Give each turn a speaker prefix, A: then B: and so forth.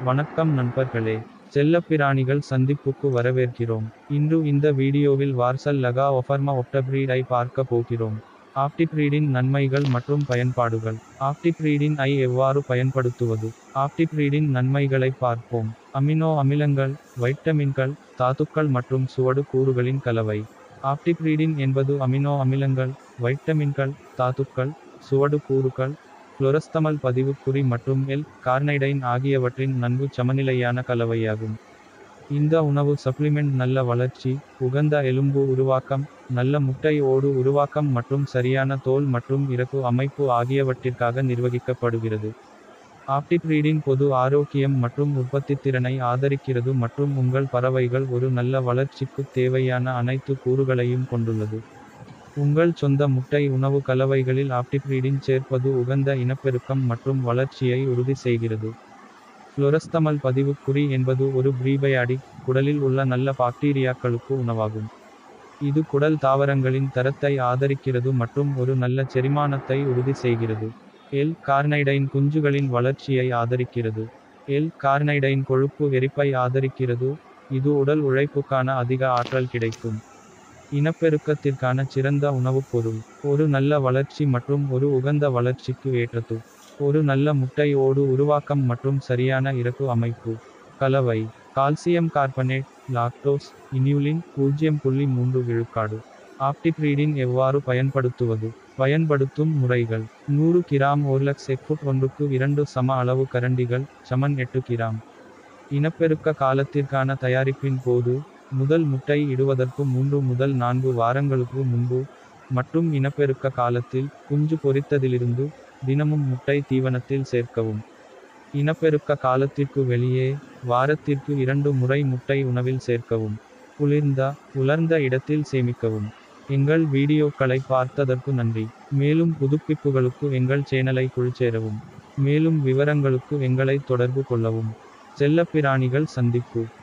A: வணக்கம் நண்பர்களே செல்லப்பிராணிகள் சந்திப்புக்கு வரவேற்கிறோம் இன்று இந்த வீடியோவில் வார்சல் லகா ஒஃபர்மா ஒப்டப்ரீட் ஐ பார்க்க போகிறோம் ஆப்டிப்ரீடின் நன்மைகள் மற்றும் பயன்பாடுகள் ஆப்டிப்ரீடின் ஐ எவ்வாறு பயன்படுத்துவது ஆப்டிப்ரீடின் நன்மைகளை பார்ப்போம் அமினோ அமிலங்கள் வைட்டமின்கள் தாதுக்கள் மற்றும் சுவடு கூறுகளின் கலவை ஆப்டிப்ரீடின் என்பது அமினோ அமிலங்கள் வைட்டமின்கள் தாதுக்கள் சுவடு கூறுகள் புளோரஸ்தமல் பதிவுக்குறி மற்றும் எல் கார்னைடைன் ஆகியவற்றின் நன்கு சமநிலையான கலவையாகும் இந்த உணவு சப்ளிமெண்ட் நல்ல வளர்ச்சி உகந்த எலும்பு உருவாக்கம் நல்ல முட்டை ஓடு உருவாக்கம் மற்றும் சரியான தோல் மற்றும் இறப்பு அமைப்பு ஆகியவற்றிற்காக நிர்வகிக்கப்படுகிறது ஆப்டிப்ரீடின் பொது ஆரோக்கியம் மற்றும் உற்பத்தித்திறனை ஆதரிக்கிறது மற்றும் உங்கள் பறவைகள் ஒரு நல்ல வளர்ச்சிக்கு தேவையான அனைத்து கூறுகளையும் கொண்டுள்ளது உங்கள் சொந்த முட்டை உணவு கலவைகளில் ஆப்டிப்ரீடின் சேர்ப்பது உகந்த இனப்பெருக்கம் மற்றும் வளர்ச்சியை உறுதி செய்கிறது புளோரஸ்தமல் பதிவுக்குறி என்பது ஒரு ப்ரீபயாடிக் குடலில் உள்ள நல்ல பாக்டீரியாக்களுக்கு உணவாகும் இது குடல் தாவரங்களின் தரத்தை ஆதரிக்கிறது மற்றும் ஒரு நல்ல செரிமானத்தை உறுதி செய்கிறது எல் கார்னைடைன் குஞ்சுகளின் வளர்ச்சியை ஆதரிக்கிறது எல் கார்னைடைன் கொழுப்பு எரிப்பை ஆதரிக்கிறது இது உடல் உழைப்புக்கான அதிக ஆற்றல் கிடைக்கும் இனப்பெருக்கத்திற்கான சிறந்த உணவுப் பொருள் ஒரு நல்ல வளர்ச்சி மற்றும் ஒரு உகந்த வளர்ச்சிக்கு ஏற்றது ஒரு நல்ல முட்டை ஓடு உருவாக்கம் மற்றும் சரியான இறப்பு அமைப்பு கலவை கால்சியம் கார்பனேட் லாக்டோஸ் இன்யூலின் பூஜ்ஜியம் புள்ளி மூன்று விழுக்காடு ஆப்டிப்ரீடின் எவ்வாறு பயன்படுத்துவது பயன்படுத்தும் முறைகள் நூறு கிராம் ஓர்லக்ஸ் எக்ஃபுட் ஒன்றுக்கு இரண்டு சம அளவு கரண்டிகள் சமன் எட்டு கிராம் இனப்பெருக்க காலத்திற்கான தயாரிப்பின் போது முதல் முட்டை இடுவதற்கு மூன்று முதல் நான்கு வாரங்களுக்கு முன்பு மற்றும் இனப்பெருக்க காலத்தில் குஞ்சு பொரித்ததிலிருந்து தினமும் முட்டை தீவனத்தில் சேர்க்கவும் இனப்பெருக்க காலத்திற்கு வெளியே வாரத்திற்கு இரண்டு முறை முட்டை உணவில் சேர்க்கவும் குளிர்ந்த உலர்ந்த இடத்தில் சேமிக்கவும் எங்கள் வீடியோக்களை பார்த்ததற்கு நன்றி மேலும் புதுப்பிப்புகளுக்கு எங்கள் சேனலை குழுச்சேரவும் மேலும் விவரங்களுக்கு எங்களை தொடர்பு கொள்ளவும் செல்லப்பிராணிகள் சந்திப்பு